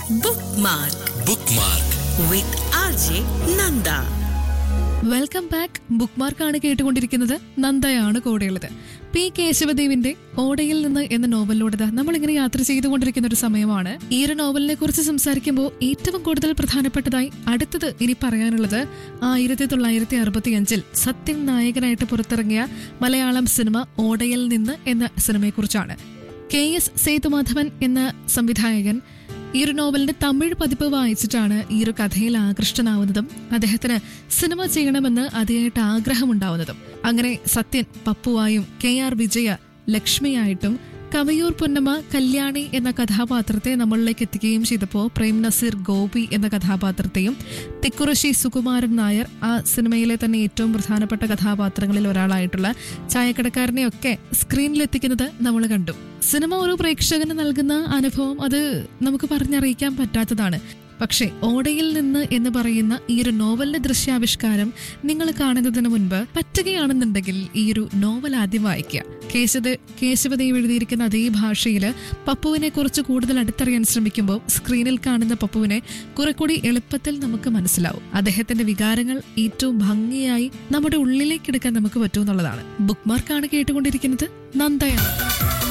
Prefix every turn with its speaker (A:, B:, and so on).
A: Bookmark
B: bookmark
A: with RJ Nanda.
C: Welcome back ബുക്ക് മാർക്കാണ് കേട്ടുകൊണ്ടിരിക്കുന്നത് നന്ദയാണ് കൂടെയുള്ളത് പി കേശവദേവിന്റെ ഓടയിൽ നിന്ന് എന്ന നോവലിലൂടെ നമ്മളിങ്ങനെ യാത്ര ചെയ്തുകൊണ്ടിരിക്കുന്ന ഒരു സമയമാണ് ഈ ഒരു നോവലിനെ കുറിച്ച് സംസാരിക്കുമ്പോൾ ഏറ്റവും കൂടുതൽ പ്രധാനപ്പെട്ടതായി അടുത്തത് ഇനി പറയാനുള്ളത് ആയിരത്തി തൊള്ളായിരത്തി അറുപത്തി അഞ്ചിൽ സത്യൻ നായകനായിട്ട് പുറത്തിറങ്ങിയ മലയാളം സിനിമ ഓടയിൽ നിന്ന് എന്ന സിനിമയെക്കുറിച്ചാണ് കെ എസ് സേതുമാധവൻ എന്ന സംവിധായകൻ ഈ ഒരു നോവലിന്റെ തമിഴ് പതിപ്പ് വായിച്ചിട്ടാണ് ഈ ഒരു കഥയിൽ ആകൃഷ്ടനാവുന്നതും അദ്ദേഹത്തിന് സിനിമ ചെയ്യണമെന്ന് അതിയായിട്ട് ആഗ്രഹമുണ്ടാവുന്നതും അങ്ങനെ സത്യൻ പപ്പുവായും കെ ആർ വിജയ ലക്ഷ്മിയായിട്ടും കവയൂർ പൊന്നമ്മ കല്യാണി എന്ന കഥാപാത്രത്തെ നമ്മളിലേക്ക് എത്തിക്കുകയും ചെയ്തപ്പോൾ പ്രേം നസീർ ഗോപി എന്ന കഥാപാത്രത്തെയും തിക്കുറശ്ശി സുകുമാരൻ നായർ ആ സിനിമയിലെ തന്നെ ഏറ്റവും പ്രധാനപ്പെട്ട കഥാപാത്രങ്ങളിൽ ഒരാളായിട്ടുള്ള ചായക്കടക്കാരനെയൊക്കെ സ്ക്രീനിലെത്തിക്കുന്നത് നമ്മൾ കണ്ടു സിനിമ ഒരു പ്രേക്ഷകന് നൽകുന്ന അനുഭവം അത് നമുക്ക് പറഞ്ഞറിയിക്കാൻ പറ്റാത്തതാണ് പക്ഷേ ഓടയിൽ നിന്ന് എന്ന് പറയുന്ന ഈ ഒരു നോവലിന്റെ ദൃശ്യാവിഷ്കാരം നിങ്ങൾ കാണുന്നതിന് മുൻപ് പറ്റുകയാണെന്നുണ്ടെങ്കിൽ ഈ ഒരു നോവൽ ആദ്യം വായിക്കുക കേശവ കേശവദേവ് എഴുതിയിരിക്കുന്ന അതേ ഭാഷയിൽ പപ്പുവിനെ കുറിച്ച് കൂടുതൽ അടുത്തറിയാൻ ശ്രമിക്കുമ്പോൾ സ്ക്രീനിൽ കാണുന്ന പപ്പുവിനെ കുറെ കൂടി എളുപ്പത്തിൽ നമുക്ക് മനസ്സിലാവും അദ്ദേഹത്തിന്റെ വികാരങ്ങൾ ഏറ്റവും ഭംഗിയായി നമ്മുടെ ഉള്ളിലേക്ക് എടുക്കാൻ നമുക്ക് പറ്റുമെന്നുള്ളതാണ് ബുക്ക് മാർക്കാണ് കേട്ടുകൊണ്ടിരിക്കുന്നത് നന്ദയാണ്